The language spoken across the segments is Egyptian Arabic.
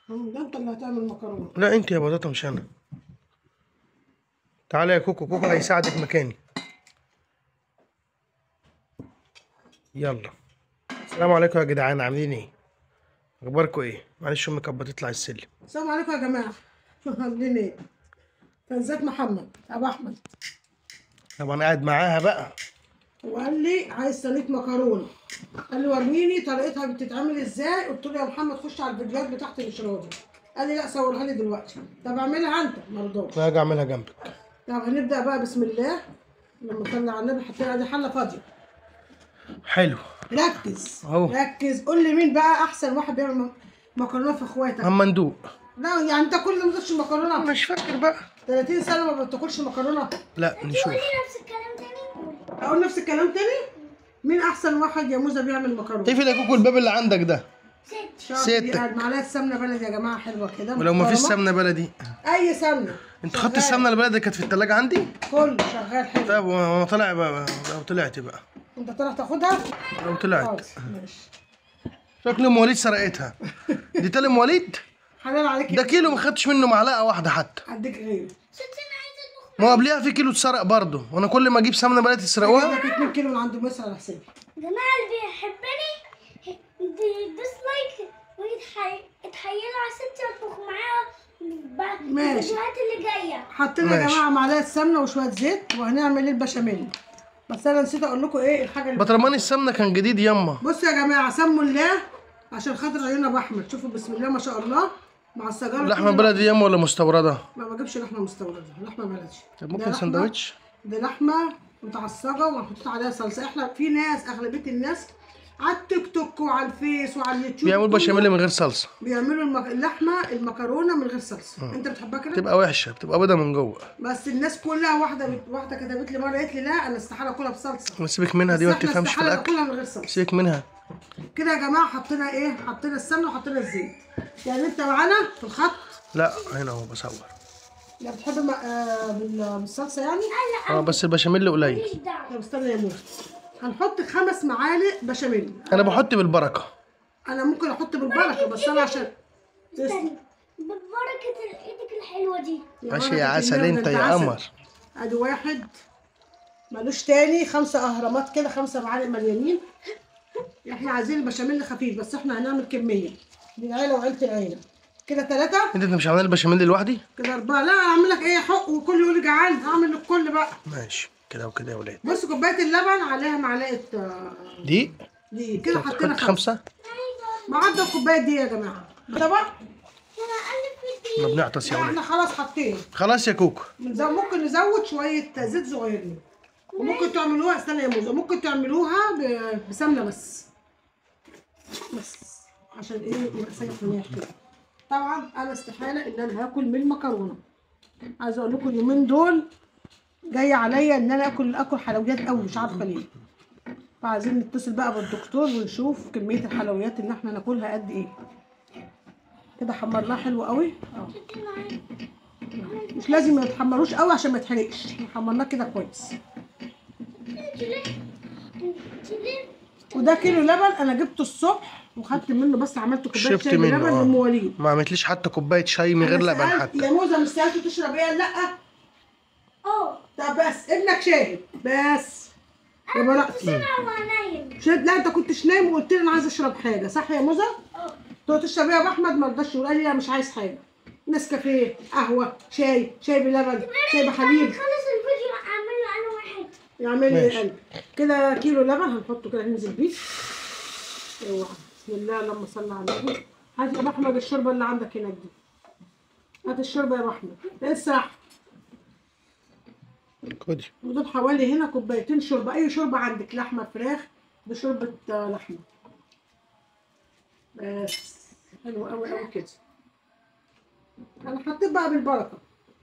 ده انت اللي هتعمل مكرونه لا انت يا بطاطا مش انا تعالى يا كوكو كوكو هيساعدك مكاني يلا السلام عليكم يا جدعان عاملين ايه اخباركم ايه معلش امي كانت بتطلع السلم السلام عليكم يا جماعه عاملين ايه كان زيك محمد ابو احمد طبعا قاعد معاها بقى وقال لي عايز صينيه مكرونه قال لي وريني طريقتها بتتعمل ازاي قلت له يا محمد خش على الفيديوهات بتاعت مش راضي قال لي لا صورها لي دلوقتي طب اعملها انت ما رضاش انا هاجي اعملها جنبك طب هنبدا بقى بسم الله لما طلع على النبي حطينا دي حله فاضيه حلو ركز أهو. ركز قول لي مين بقى احسن واحد بيعمل م- مكرونه في اخواتك اما ندوق لا يعني انت كل ما بتاكلش مكرونه مش فاكر بقى 30 سنه ما بتاكلش مكرونه لا نشوف نفس الكلام تاني اقول نفس الكلام تاني مين احسن واحد يا موزه بيعمل مكرونه اقفل يا كوكو الباب اللي عندك ده ست شاطر. ستك. قاعد معلقه سمنه بلدي يا جماعه حلوه كده ولو ما فيش محترمة. سمنه بلدي اي سمنه انت خدت شغال. السمنه البلدي كانت في التلاجة عندي كله شغال حلو طيب وانا طالع بقى لو طلعت بقى انت طلع تاخدها لو طلعت خلاص ماشي شكل ام وليد سرقتها دي تالي ام وليد حلال عليك ده كيلو ما خدتش منه معلقه واحده حتى اديك غيره ست انا عايزه اطبخ ما هو قبلها في كيلو اتسرق برضه وانا كل ما اجيب سمنه بلدي تسرقوها اديك 2 كيلو من عند مصر على حسابي جماعه اللي بيحبني يدوس لايك ويتحيلوا على ستي واطبخ معاها ب- ماشي. الفيديوهات اللي جايه حطينا يا ماشي. جماعه معلقه سمنه وشويه زيت وهنعمل ايه البشاميل بس انا نسيت اقول لكم ايه الحاجه اللي بطرمان السمنه كان جديد يما بصوا يا جماعه سموا الله عشان خاطر عيون ابو احمد شوفوا بسم الله ما شاء الله مع السجاره لحمه كده. بلدي يما ولا مستورده ما بجيبش لحمه مستورده لحمه بلدي طب ده ممكن لحمة- سندوتش ده لحمه متعصجه ومحطوط عليها صلصه احنا في ناس اغلبيه الناس على التيك توك وعلى الفيس وعلى اليوتيوب بيعملوا كله بشاميل من غير صلصه بيعملوا المك... اللحمه المكرونه من غير صلصه انت بتحبها كده بتبقى وحشه بتبقى بيضه من جوه بس الناس كلها واحده بت... واحده كتبت لي مره قالت لي لا انا استحاله اكلها بصلصه سيبك منها دي بس ما احنا بتفهمش في استحاله الاكل ناكلها من غير صلصه سيبك منها كده يا جماعه حطينا ايه حطينا السمنه وحطينا الزيت يعني انت معانا في الخط لا هنا اهو بصور يعني بتحب الم... آه بال- بالصلصه يعني اه بس البشاميل قليل ماليش دعوه طب استنى يا موسى هنحط خمس معالق بشاميل انا بحط بالبركه انا ممكن احط بالبركه بس انا عشان استنى ببركه ايدك الحلوه دي ماشي بركة يا عسل الله انت ده يا عسل. قمر ادي واحد ملوش تاني خمسة اهرامات كده خمسة معالق مليانين احنا عايزين البشاميل خفيف بس احنا هنعمل كمية دي العيلة وعيلة العيلة كده ثلاثة انت انت مش عامل البشاميل لوحدي كده أربعة لا أعمل لك إيه حق وكل يقول لي جعان هعمل للكل بقى ماشي كده وكده يا ولاد بص كوباية اللبن عليها معلقة آه، دي دي كده حطينا حط خمسة خمسه معدل الكوباية دي يا جماعة طبعا انا اقلب في دي ما بنعطس يا ولاد احنا خلاص حطينا خلاص يا كوكو بنزود ممكن نزود شوية زيت صغيرين وممكن تعملوها استنى يا موزة ممكن تعملوها ب- بسمنة بس بس عشان ايه يبقى سايح منيح كده طبعا انا استحالة ان انا هاكل من المكرونة عايزة اقول لكم اليومين دول جاي عليا ان انا اكل اكل حلويات قوي مش عارفة ليه فعايزين نتصل بقى بالدكتور ونشوف كمية الحلويات اللي احنا ناكلها قد ايه كده حمرناها حلو قوي اه مش لازم ما تحمروش قوي عشان ما يتحرقش حمرناه كده كويس وده كيلو لبن انا جبته الصبح وخدت منه بس عملت كوبايه شربت شاي منه بلبن اه لام وليد ما عملتليش حتى كوبايه شاي من غير أنا لبن سألت حتى يا موزه مش سالته تشرب ايه لا اه طب بس ابنك شاهد بس يا براءتي انا نايم شاهد لا انت كنتش نايم وقلت لي انا عايز اشرب حاجه صح يا موزه؟ اه قلت له تشرب ايه يا ابو احمد ما رضاش يقول قال لي لا مش عايز حاجه نسكافيه قهوه شاي شاي بلبن شاي بحليب خلص الفيديو اعمل له انا واحد يعمل لي ماشي. قلب كده كيلو لبن هنحطه كده ننزل بيه اوعى بسم الله اللهم صل على النبي هات يا ابو احمد الشوربه اللي عندك هناك دي هات الشوربه يا ابو احمد اسرح خدي ودول حوالي هنا كوبايتين شوربه اي شوربه عندك لحمه فراخ دي شوربه آه، لحمه بس حلو قوي قوي كده انا حطيت بقى بالبركه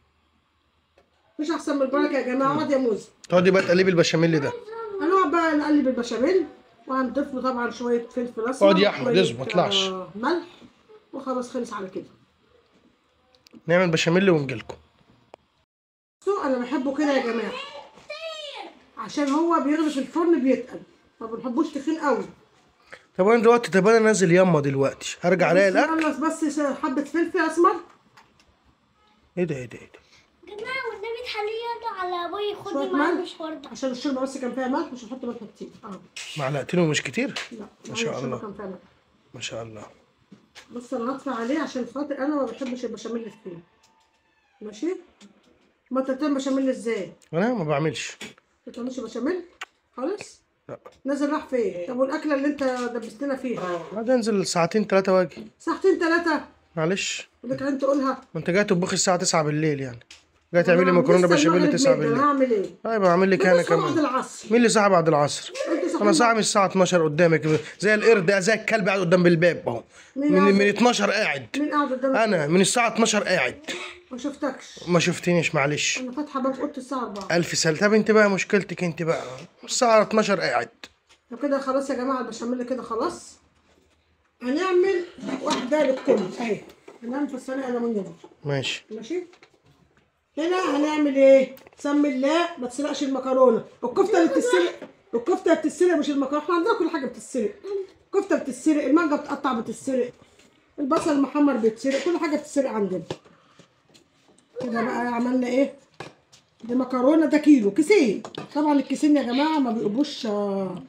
مش احسن من البركه يا جماعه اقعد يا موز تقعدي بقى تقلبي البشاميل ده هنقعد بقى نقلب البشاميل وهنضيف له طبعا شويه فلفل اسمر اقعد يا أحمد، وشوية، اصبر، ما تطلعش. آه، ملح وخلاص خلص على كده نعمل بشاميل ونجيلكم بصوا انا بحبه كده يا جماعه عشان هو بيغلي في الفرن بيتقل ما بنحبوش تخين قوي طب انا دلوقتي طب انا نازل يما دلوقتي هرجع الاقي الاكل خلص بس حبه فلفل اسمر ايه ده ايه ده ايه ده جماعة والنبي تخليه يرجع على ابوي شويه ياخدني معاه ملح المشوار ده عشان الشوربه بس كان فيها ملح مش هنحط ملح كتير اه معلقتين ومش كتير لا ما شاء الشوربة الله. كان فيها ملح. ما شاء الله بص انا هطفي عليه عشان خاطر انا ما بحبش البشاميل فيه ماشي ما انت بتعمل بشاميل ازاي انا ما بعملش ما بتعملش بشاميل خالص لا نازل راح فين طب والاكله اللي انت دبستنا فيها بعد انزل ساعتين ثلاثة واجي ساعتين ثلاثه معلش ودك انت تقولها ما انت جاي تطبخي الساعة 9 بالليل يعني جاي تعملي مكرونة لسه بشاميل المغرب 9 مدة، بالليل هعمل ايه طيب اعمل لك انا بتصحى بعد كمان العصر مين اللي صاحي بعد العصر انت صحيح انا صاحي من الساعة 12 قدامك زي القرد زي الكلب قاعد قدام الباب اهو مين من قاعد؟ من 12 قاعد مين قاعد قدامك انا من الساعة 12 قاعد ما شفتكش ما شفتنيش معلش انا فاتحه باب اوضه الساعه 4 الف سنة طب انت بقى مشكلتك انت بقى الساعة 12 قاعد طب كده خلاص يا جماعه البشاميل كده خلاص هنعمل واحده للكل اهي هنعمل في الصينيه الالومنيوم ماشي ماشي هنا هنعمل ايه سمي الله ما تسرقش المكرونه الكفته اللي بتتسلق الكفته اللي بتتسلق مش المكرونه احنا عندنا كل حاجه بتتسلق الكفته بتتسلق المانجا بتقطع بتتسلق البصل المحمر بيتسلق كل حاجه بتتسلق عندنا كده بقى عملنا ايه دي مكرونه ده كيلو كيسين طبعا الكيسين يا جماعه ما بيقبوش آه،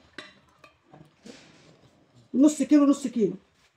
نص كيلو نص كيلو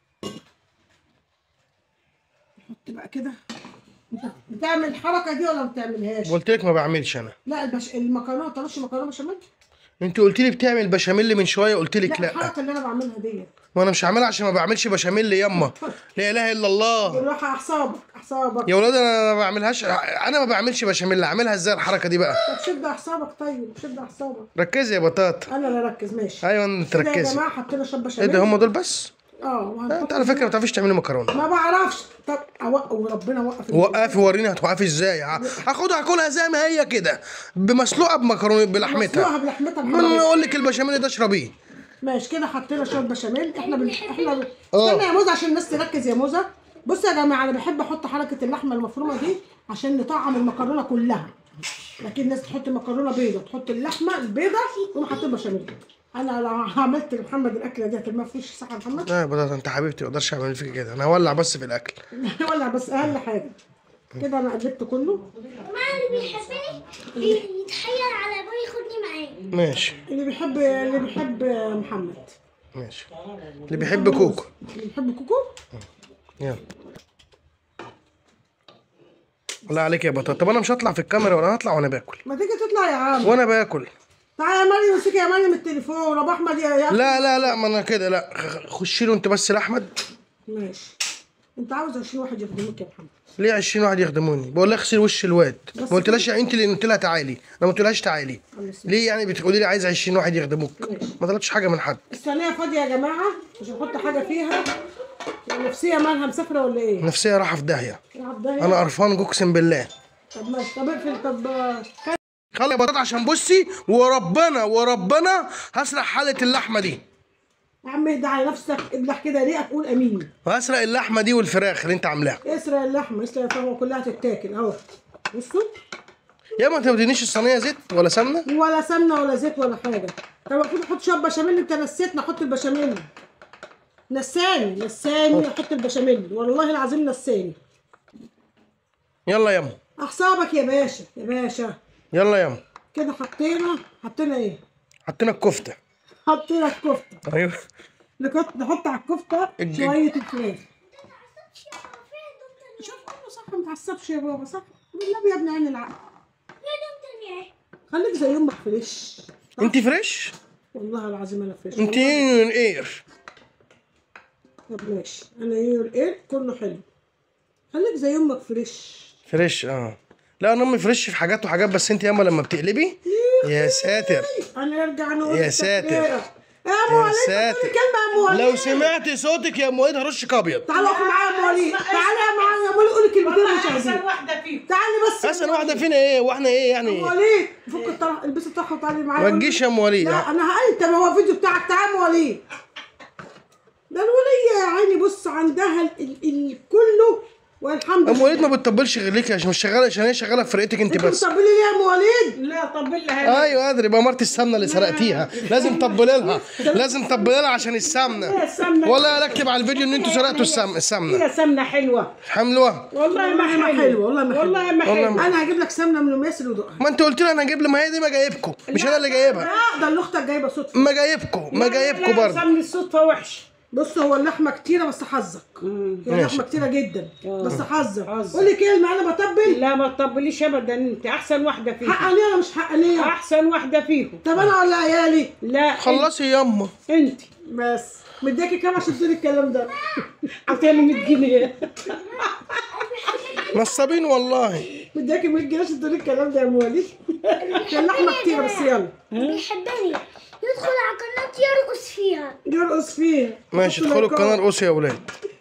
نحط بقى كده انت بتعمل الحركه دي ولا ما بتعملهاش قلت لك ما بعملش انا لا البش... المكرونه ما بتعملش مكرونه بشاميل انت قلت لي بتعمل بشاميل من شويه قلت لا لك لا الحركه اللي انا بعملها دي وانا مش هعملها عشان ما بعملش بشاميل ياما لا اله الا الله بالراحه اعصابك اعصابك يا ولاد انا ما بعملهاش انا ما بعملش بشاميل اعملها ازاي الحركه دي بقى طب شد اعصابك طيب شد اعصابك ركزي يا بطاطا انا اللي اركز ماشي ايوه انت كده يا ركزي جماعه حطينا شويه ايه بشاميل ده هم دول بس اه لا، وهنحط انت على فكره ما بتعرفيش تعملي مكرونه ما بعرفش طب اوقف وربنا وقف وقفي وريني هتوقفي ازاي ه- هاخدها اكلها زي ما هي كده بمسلوقه بمكرونه بلحمتها مسلوقها بلحمتها من بحرارة. اقول لك البشاميل ده اشربيه ماشي كده حطينا شويه بشاميل احنا بن... احنا بن... اه. استنى يا موزه عشان الناس تركز يا موزه بصوا يا جماعه انا بحب احط حركه اللحمه المفرومه دي عشان نطعم المكرونه كلها لكن الناس تحط مكرونه بيضه تحط اللحمه البيضه وما حاطين بشاميل انا لو عملت لمحمد الاكله دي هترميها في وشي صح يا محمد لا يا بطاطا انت حبيبتي ما اقدرش اعمل فيك كده انا هولع بس في الاكل ولا بس اقل حاجه كده انا قلبت كله ما اللي بيحبني يتحير على ابوي ياخدني معاه ماشي اللي بيحب اللي بيحب محمد ماشي اللي بيحب كوكو اللي بيحب كوكو يلا الله عليك يا بطاطا طب انا مش هطلع في الكاميرا ولا هطلع وانا باكل ما تيجي تطلع يا عم وانا باكل تعالى يا مريم امسكي يا مريم التليفون ابو احمد يا يا لا لا لا ما انا كده لا خ- خشي له انت بس لاحمد ماشي انت عاوز 20 واحد يخدموك يا محمد ليه 20 واحد يخدموني بقول لها اغسل وش الواد بس ما قلتلهاش يعني انت اللي قلت لها تعالي انا ما قلتلهاش تعالي خلاص. ليه يعني بتقولي لي عايز 20 واحد يخدموك ماشي. ما طلبتش حاجه من حد الصينيه فاضيه يا جماعه مش هنحط حاجه فيها نفسيه مالها مسافره ولا ايه؟ نفسيه رايحه في داهيه يا عبد الله انا قرفان اقسم بالله طب ماشي طب اقفل طب آه، خلي يا بطاطا عشان بصي وربنا وربنا هسرق حاله اللحمه دي يا عم اهدى على نفسك اذبح كده ليه قول امين وهسرق اللحمه دي والفراخ اللي انت عاملاها اسرق اللحمه اسرق اللحمه كلها تتاكل اهو بصوا يا ما تودينيش الصينيه زيت ولا سمنه ولا سمنه ولا زيت ولا حاجه طب المفروض احط شويه بشاميل انت نسيتني احط البشاميل نساني نساني احط البشاميل والله العظيم نساني يلا يا ام احسابك يا باشا يا باشا يلا يا ام كده حطينا حطينا ايه حطينا الكفته حطينا الكفته ايوه نحط نحط على الكفته الج- شويه الفراخ شوف كله صح ما تعصبش يا بابا صح بالنبي يا ابن عين العقل خليك زي امك فريش انت فريش والله العظيم انا فريش انت اير طب ماشي انا يور ايه كله حلو خليك زي امك فريش فريش اه لا انا امي فريش في حاجات وحاجات بس انت ياما لما بتقلبي يا ساتر هنرجع نقول يا التفكيرة. ساتر. يا ام وليد ساتر. تقولي كلمه يا ام وليد لو سمعت صوتك يا ام وليد هرشك ابيض تعالى اقف معايا يا ام وليد تعالى يا معايا يا ام وليد قولي كلمتين مش احسن عايزين واحده فيكم تعالي بس يا احسن أم واحده وليد. فينا ايه واحنا ايه يعني ام وليد فك الطرح البسي الطرحه وتعالي معايا ما تجيش يا ام وليد لا انا هقل طب هو الفيديو بتاعك تعالى يا ام وليد ده الولية يا عيني بص عندها ال ال ال كله والحمد ام لله وليد ما بتطبلش غير ليك عشان مش شغاله عشان هي شغاله في فرقتك انت انت بس بتطبلي ليه يا ام وليد لا طبل لها ايوه ادري بقى مرت السمنه اللي سرقتيها لازم تطبلي لها لازم تطبلي لها عشان السمنه هي السمنه ولا اكتب على الفيديو ان انتوا سرقتوا السم... السمنه هي سمنه حلوه حملوها والله ما والله ما حلوه حلوة، والله ما والله ما والله حلوه ما- انا هجيب لك سمنه من ام ياسر ودقها ما انت قلت لي انا هجيب لي ما هي دي ما جايبكم مش انا اللي جايبها لا ده اللي اختك جايبه صدفه ما جايبكم ما جايبكم برضه سمن الصدفه وحش بص هو اللحمه كتيره بس حظك هي ماشي. اللحمه كتيره جدا بس حظك حظك. قول لي كلمه انا بطبل لا ما تطبليش ابدا انت احسن واحده فيهم حق ليا ولا مش حق ليا احسن واحده فيهم طب انا ولا عيالي لا خلصي ياما انت بس مديكي كام عشان تقولي الكلام ده عطيني 100 جنيه نصابين والله مديكي 100 جنيه عشان تقولي الكلام ده يا ام وليد هي اللحمه كتيره بس يلا بيحبني يدخل على قناة يرقص فيها يرقص فيها ماشي حط ادخلوا لايكات. القناه ارقصوا يا اولاد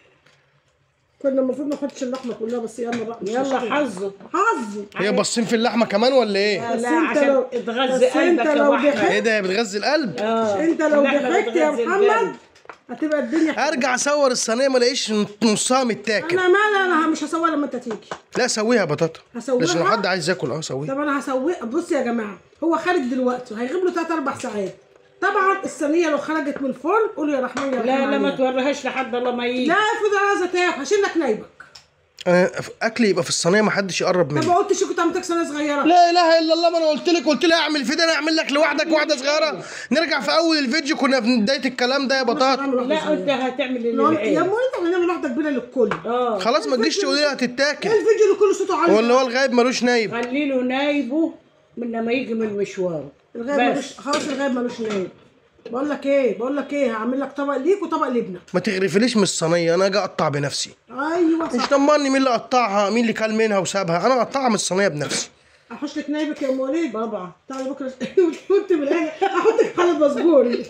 كنا المفروض ما نحطش اللحمه كلها بس يلا بقى مش يلا مشكلة. حظه حظي هي باصين في اللحمه كمان ولا ايه؟ بس لا انت عشان لو- تغذي بس انت قلبك يا لو واحده ضحكت- ايه ده هي بتغذي القلب؟ اه انت لو اللحمة ضحكت يا بتغذي محمد القلب. هتبقى الدنيا حلوة. ارجع اصور الصينيه ما الاقيش نصها متاكل انا مالي انا مش هسويها لما انت تيجي لا سويها بطاطا هسويها؟ عشان لو حد عايز ياكل اه سويها طب انا هسوي بص يا جماعه هو خارج دلوقتي هيغيب له 3 4 ساعات طبعا الصينيه لو خرجت من الفرن قولوا يا رحمن يا رحمن لا لا ما عليها. توريهاش لحد الله ما يجي لا افرض انا عايزه تاكل هشيل لك نايبك انا اكلي يبقى في الصينيه ما حدش يقرب طب مني ما قلتش كنت عملت لك صينيه صغيره لا اله الا الله ما انا قلت لك قلت لي اعمل في ده انا اعمل لك لوحدك واحده صغيره نرجع في اول الفيديو كنا في بدايه الكلام ده يا بطاطا هعمل واحدة لا صغيرة. انت هتعمل لو انت- يا اللي ام وليد احنا نعمل واحده كبيره للكل اه خلاص ما تجيش تقولي لي هتتاكل ايه الفيديو اللي كله صوته عالي ولا هو الغايب ملوش نايب خلي له نايبه من لما يجي من المشوار الغايب بس. ملوش خلاص الغايب ملوش نايب بقول لك ايه بقول لك ايه هعمل لك طبق ليك وطبق لابنك ما تغرفليش من الصينيه انا اجي اقطع بنفسي ايوه مش صح ضمني مين اللي قطعها مين اللي كل منها وسابها انا اقطعها من الصينيه بنفسي احوش لك نايبك يا ام وليد طبعا تعالى بكره كنت من العيله احطك على باسبوري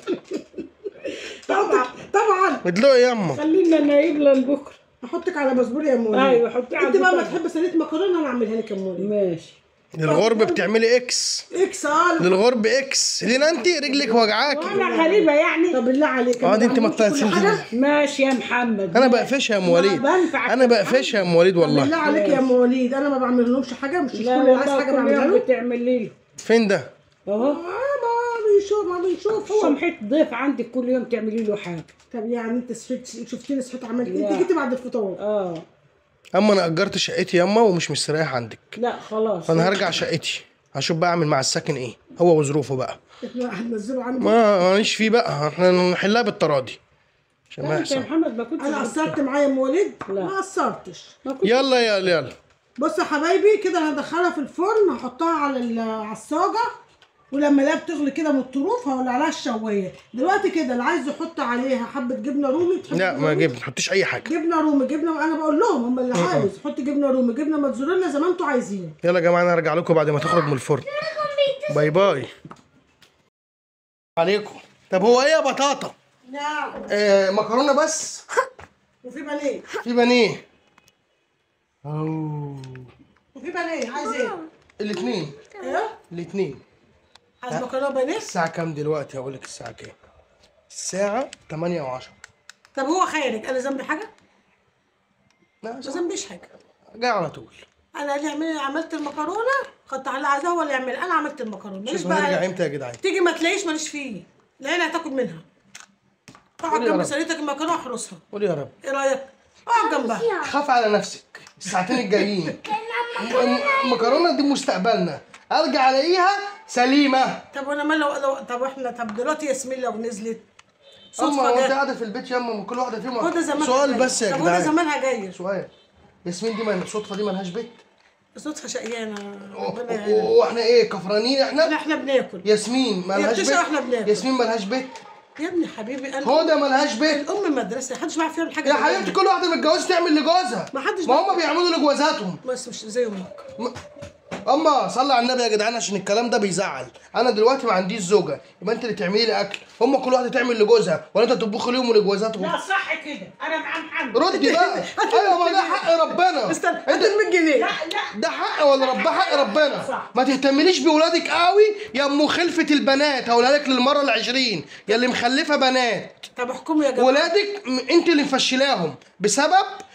احطك طبعا ادلقي ياما خلينا نايب لبكره احطك على باسبوري يا ام وليد ايوه حطي على انت بقى ما البطاطا. تحب صينيه مكرونه انا اعملها لك يا ام وليد ماشي للغرب بتعملي اكس اكس اه للغرب اكس لينا انت رجلك وجعاكي وانا غريبه يعني طب بالله عليك اه دي انت ما بعملش كل بتعرفيش حاجة؟ ماشي يا محمد انا بقفشها يا ام وليد بنفعك انا بقفشها يا ام وليد بالله والله عليك يا ام وليد انا ما بعمل لهمش حاجه مش كل لا اللي عايز والله حاجه كل بعملها يوم له بتعمل له فين ده اهو اه ما بيشوف ما بيشوف هو سمحت ضيف عندك كل يوم تعملي له حاجه طب يعني انت صحيت شفتيني صحيت عملت لا. انت جيتي بعد الفطار اه اما انا اجرت شقتي ياما ومش مستريح عندك لا خلاص فانا هرجع شقتي هشوف بقى اعمل مع الساكن ايه هو وظروفه بقى احنا هننزله عندي ما ماليش فيه بقى احنا نحلها بالتراضي عشان ما لا، انت يا يحصل محمد ما كنتش انا قلت. قصرت معايا يا ام وليد لا. ما قصرتش ما كنت يلا يلا يلا بص يا حبايبي كده انا هدخلها في الفرن هحطها على ال- على الصاجه ولما الاقيها بتغلي كده من الطروف هولع عليها الشوايه دلوقتي كده اللي عايز يحط عليها حبه جبنه رومي تحط لا جبنة ما رومي؟ جيب ما تحطيش اي حاجه جبنه رومي جبنه انا بقول لهم هم اللي عايز حط جبنه رومي جبنه موتزاريلا زي ما انتوا عايزين يلا يا جماعه انا هرجع لكم بعد ما تخرج من الفرن باي باي عليكم طب هو ايه يا بطاطا نعم آه مكرونه بس وفي بانيه في بانيه اوه وفي بانيه عايز ايه؟ الاثنين ايه؟ الاثنين عايز مكرونه بانيه؟ الساعه كام دلوقتي هقول لك الساعه كام الساعه 8 و10 طب هو خارج انا ذنبي حاجه؟ لا ما ذنبيش حاجه جاي على طول انا اللي عمل- عملت المكرونه كنت على عايزاه هو اللي يعمل انا عملت المكرونه ماليش شوف هنرجع بقى امتى يا جدعان تيجي ما تلاقيش ماليش فيه العيله هتاكل منها اقعد قولي يا جنب رب. صينيتك المكرونه واحرسها قول يا رب ايه رايك؟ اقعد جنبها خاف على نفسك الساعتين الجايين المكرونه دي مستقبلنا ارجع الاقيها سليمه طب وانا مال لو, لو طب احنا طب دلوقتي ياسمين لو نزلت اما صدفه هو انت جت قاعده في البيت ياما كل واحده فيهم هدى زمانها سؤال جاية. بس يا طب هدى جدعان زمانها جايه سؤال ياسمين دي ما الصدفه دي مالهاش بيت صدفه شقيانه و- ربنا و- يعينها. واحنا ايه كفرانين احنا احنا احنا بناكل ياسمين مالهاش بتشرب احنا بيت بناكل. ياسمين مالهاش بيت يا ابني حبيبي انا هدى مالهاش بيت الام مدرسه محدش بيعرف يعمل حاجه يا زي حبيبتي كده. كل واحده متجوزه تعمل لجوزها ما حدش ما هم بيعملوا لجوازاتهم بس مش زي امك اما صلي على النبي يا جدعان عشان الكلام ده بيزعل انا دلوقتي ما عنديش زوجه يبقى انت اللي تعملي لي اكل هم كل واحده تعمل لجوزها ولا انت تطبخي لهم ولجوازاتهم لا صح كده انا مع محمد ردي بقى ايوه ما ده حق ربنا استنى انت 100 جنيه لا لا ده حق ولا رب حق ربنا ما تهتمليش بولادك قوي يا ام خلفه البنات هقولها لك للمره العشرين يا اللي مخلفه بنات طب احكموا يا جماعه ولادك م- انت اللي مفشلاهم بسبب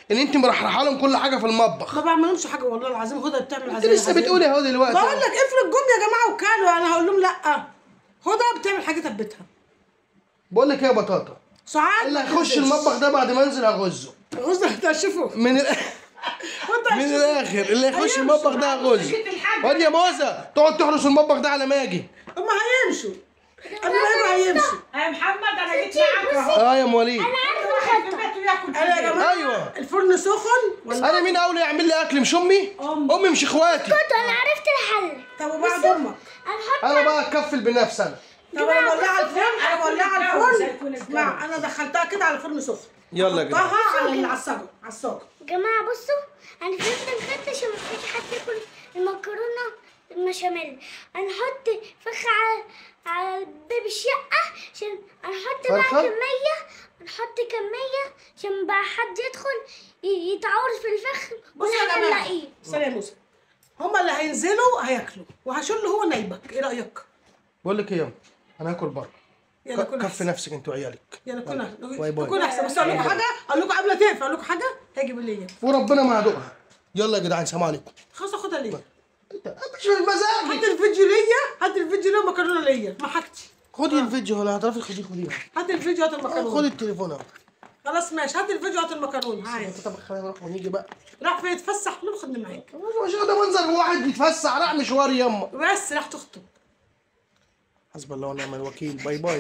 ان انت مرحرحه لهم كل حاجه في المطبخ ما بعملهمش حاجه والله العظيم هدى بتعمل انت عزايم لسه بتقولي اهو دلوقتي بقول لك افرض جم يا جماعه وكلوا انا هقول لهم لا هدى بتعمل حاجتها في بيتها بقول لك ايه يا بطاطا ساعات اللي هيخش المطبخ ده بعد ما انزل هغزه غصن هتشوفوا من ال... من الاخر اللي هيخش المطبخ ده هغزه واد يا موزه تقعد تحرس المطبخ ده على ما اجي هم هيمشوا قبل ما يجوا هيمشوا يا محمد انا جيت معاك اهو اه يا مواليد واحد في بيته ياكل في انا يا البيت. جماعه أيوة. الفرن سخن ولا انا مين اولى يعمل لي اكل مش امي امي مش اخواتي انا عرفت الحل طب وبعد امك هنحط انا بقى اتكفل بنفسي انا طب انا مولعه الفرن انا مولعه اتجوز، الفرن هيكون اسمع انا دخلتها كده على الفرن سخن يلا يا جدعان حطها على العصاجه على الصاجه يا جماعة بصوا أنا فضلت مفتش عشان مفيش حد ياكل المكرونة المشاميل هنحط فخ على على باب الشقة عشان هنحط بقى فرخة؟ كمية هنحط كمية عشان بقى حد يدخل ي- يتعور في الفخ بصوا يا ونحن جماعه نلاقيه استنى يا موسى هما اللي هينزلوا هياكلوا وهشيل هو نايبك ايه رايك؟ بقول لك ايه يا انا هاكل بره يلا ك- كل كفي احسن نفسك انت وعيالك يلا كل احسن باي باي. كل احسن بس اقول لكم حاجه اقول لكم قبل ما تقفل اقول لكم حاجه هاجي بالليل وربنا ما هدوقها يلا يا جدعان سلام عليكم خلاص اخدها ليه؟ انت انت مش من مزاجي هات الفيديو ليا هات الفيديو ليا ومكرونه ليا ما حاجتي خدي الفيديو ولا هتعرفي خديه خديه هات الفيديو هات خدي المكرونه التليفون اهو خلاص ماشي هات الفيديو هات المكرونه هاي طب خلينا نروح ونيجي بقى راح فين يتفسح له خدني معاك مش ده منظر واحد بيتفسح راح مشوار يما بس راح تخطب حسب الله ونعم الوكيل باي باي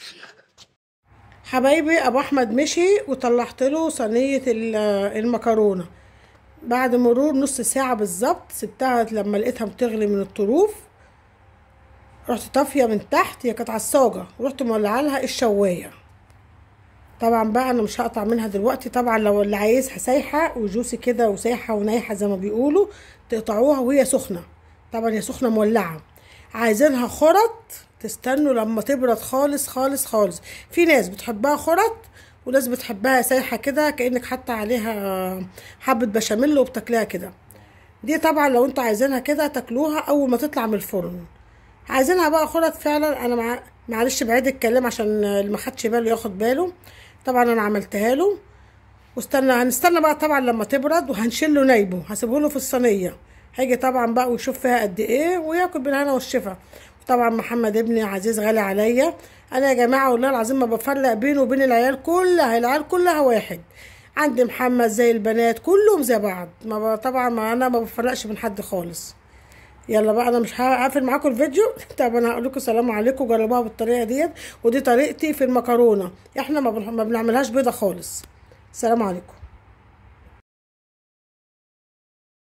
حبايبي ابو احمد مشي وطلعت له صينيه ال- المكرونه بعد مرور نص ساعه بالظبط سبتها لما لقيتها بتغلي من الطروف رحت طافيه من تحت هي كانت على الصاجه ورحت مولعه لها الشوايه طبعا بقى انا مش هقطع منها دلوقتي طبعا لو اللي عايزها سايحه وجوسي كده وسايحه ونايحه زي ما بيقولوا تقطعوها وهي سخنه طبعا هي سخنه مولعه عايزينها خرط تستنوا لما تبرد خالص خالص خالص في ناس بتحبها خرط وناس بتحبها سايحه كده كانك حاطه عليها حبه بشاميل وبتاكليها كده دي طبعا لو انتوا عايزينها كده تاكلوها اول ما تطلع من الفرن عايزينها بقى خرط فعلا انا مع... معلش بعيد الكلام عشان اللي ما خدش باله ياخد باله طبعا انا عملتها له واستنى هنستنى بقى طبعا لما تبرد وهنشيل له نايبه هسيبه له في الصينيه هيجي طبعا بقى ويشوف فيها قد ايه وياكل بالهنا والشفا طبعا محمد ابني عزيز غالي عليا انا يا جماعه والله العظيم ما بفرق بينه وبين العيال كلها العيال كلها واحد عندي محمد زي البنات كلهم زي بعض ما ب... طبعا ما انا ما بفرقش بين حد خالص يلا بقى انا مش هقفل معاكم الفيديو طب انا هقول لكم السلام عليكم جربوها بالطريقه ديت ودي طريقتي في المكرونه احنا ما, بن... ما بنعملهاش بيضه خالص السلام عليكم